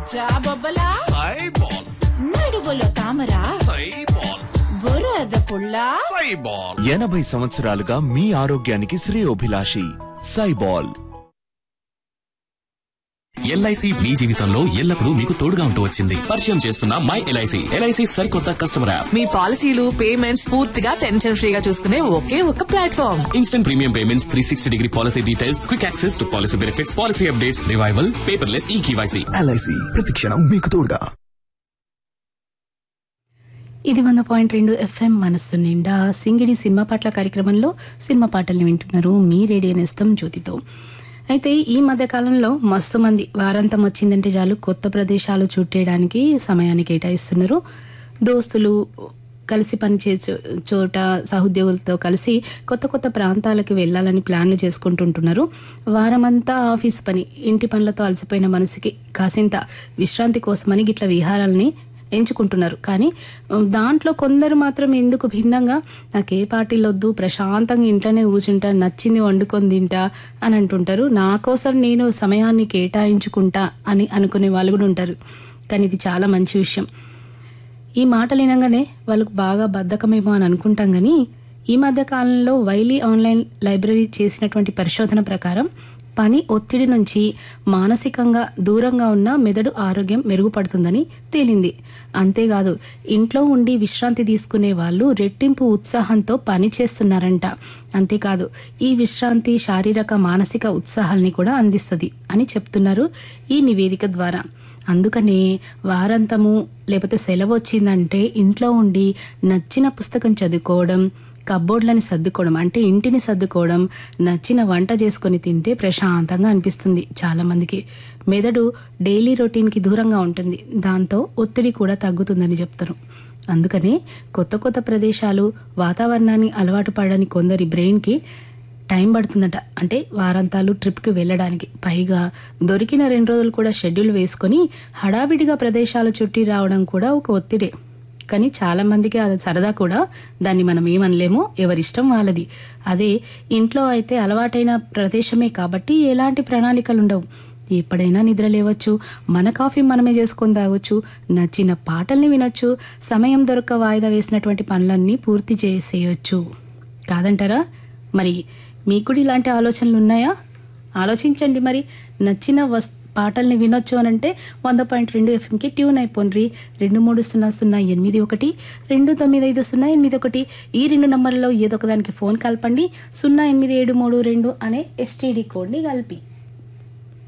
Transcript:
జాబొబ్బలా సైబాల్ నడువులో తామర సైబాల్ బురద పుల్ల సైబాల్ ఎనభై సంవత్సరాలుగా మీ ఆరోగ్యానికి శ్రేయోభిలాషి సైబాల్ ఎల్ఐసి మీ జీవితంలో ఎల్లప్పుడూ మీకు తోడుగా ఉంటూ వచ్చింది పరిచయం చేస్తున్న మై ఎల్ఐసి ఎల్ఐసి సరికొత్త కస్టమర్ యాప్ మీ పాలసీలు పేమెంట్స్ పూర్తిగా టెన్షన్ ఫ్రీగా చూసుకునే ఒకే ఒక platform instant premium payments three sixty degree policy details quick access to policy benefits policy updates revival paperless e KYC LIC ప్రతిక్షణం మీకు తోడుగా ఇది వంద పాయింట్ రెండు ఎఫ్ఎం మనస్సు నిండా సింగిడి సినిమా పాటల కార్యక్రమంలో సినిమా పాటల్ని వింటున్నారు మీ రేడియో నేస్తం జ్యోతితో అయితే ఈ మధ్య కాలంలో మస్తు మంది వారాంతం వచ్చిందంటే చాలు కొత్త ప్రదేశాలు చుట్టేయడానికి సమయాన్ని కేటాయిస్తున్నారు దోస్తులు కలిసి పనిచేసే చోట సహోద్యోగులతో కలిసి కొత్త కొత్త ప్రాంతాలకు వెళ్ళాలని ప్లాన్లు చేసుకుంటుంటున్నారు వారమంతా ఆఫీస్ పని ఇంటి పనులతో అలసిపోయిన మనసుకి కాసింత విశ్రాంతి కోసమని గిట్ల విహారాలని ఎంచుకుంటున్నారు కానీ ఉమ్, దాంట్లో కొందరు మాత్రం ఎందుకు భిన్నంగా నాకు ఏ పార్టీలు వద్దు ప్రశాంతంగా ఇంట్లోనే కూర్చుంటా నచ్చింది వండుకొని తింటా అని అంటుంటారు నా కోసం నేను సమయాన్ని కేటాయించుకుంటా అని అనుకునే వాళ్ళు కూడా ఉంటారు కానీ ఇది చాలా మంచి విషయం ఈ మాటలు వినగానే వాళ్ళకు బాగా బద్ధకమేమో అని అనుకుంటాం కానీ ఈ మధ్య కాలంలో వైలీ ఆన్లైన్ లైబ్రరీ చేసినటువంటి పరిశోధన ప్రకారం పని ఒత్తిడి నుంచి మానసికంగా దూరంగా ఉన్న మెదడు ఆరోగ్యం మెరుగుపడుతుందని తేలింది అంతేకాదు ఇంట్లో ఉండి విశ్రాంతి తీసుకునే వాళ్ళు రెట్టింపు ఉత్సాహంతో పని చేస్తున్నారంట అంతేకాదు ఈ విశ్రాంతి శారీరక మానసిక ఉత్సాహాల్ని కూడా అందిస్తుంది అని చెప్తున్నారు ఈ నివేదిక ద్వారా అందుకనే వారాంతము లేకపోతే సెలవు వచ్చిందంటే ఇంట్లో ఉండి నచ్చిన పుస్తకం చదువుకోవడం కబ్బోర్డ్లని సర్దుకోవడం అంటే ఇంటిని సర్దుకోవడం నచ్చిన వంట చేసుకొని తింటే ప్రశాంతంగా అనిపిస్తుంది చాలా మందికి మెదడు డైలీ రొటీన్కి దూరంగా ఉంటుంది దాంతో ఒత్తిడి కూడా తగ్గుతుందని చెప్తారు అందుకనే కొత్త కొత్త ప్రదేశాలు వాతావరణాన్ని అలవాటు పడడానికి కొందరి బ్రెయిన్కి టైం పడుతుందట అంటే వారాంతాలు ట్రిప్కి వెళ్ళడానికి పైగా దొరికిన రెండు రోజులు కూడా షెడ్యూల్ వేసుకొని హడావిడిగా ప్రదేశాలు చుట్టి రావడం కూడా ఒక ఒత్తిడే కానీ చాలా మందికి అది సరదా కూడా దాన్ని మనం ఏమనలేమో ఎవరిష్టం వాళ్ళది అదే ఇంట్లో అయితే అలవాటైన ప్రదేశమే కాబట్టి ఎలాంటి ప్రణాళికలు ఉండవు ఎప్పుడైనా నిద్ర లేవచ్చు మన కాఫీ మనమే చేసుకొని తాగొచ్చు నచ్చిన పాటల్ని వినొచ్చు సమయం దొరక్క వాయిదా వేసినటువంటి పనులన్నీ పూర్తి చేసేయొచ్చు కాదంటారా మరి మీకు కూడా ఇలాంటి ఆలోచనలు ఉన్నాయా ఆలోచించండి మరి నచ్చిన వస్ పాటల్ని వినొచ్చు అని అంటే వంద పాయింట్ రెండు ఎఫ్ఎంకి ట్యూన్ అయిపోండి రెండు మూడు సున్నా సున్నా ఎనిమిది ఒకటి రెండు తొమ్మిది ఐదు సున్నా ఎనిమిది ఒకటి ఈ రెండు నంబర్లలో ఏదో ఒకదానికి ఫోన్ కలపండి సున్నా ఎనిమిది ఏడు మూడు రెండు అనే ఎస్టీడీ కోడ్ని కలిపి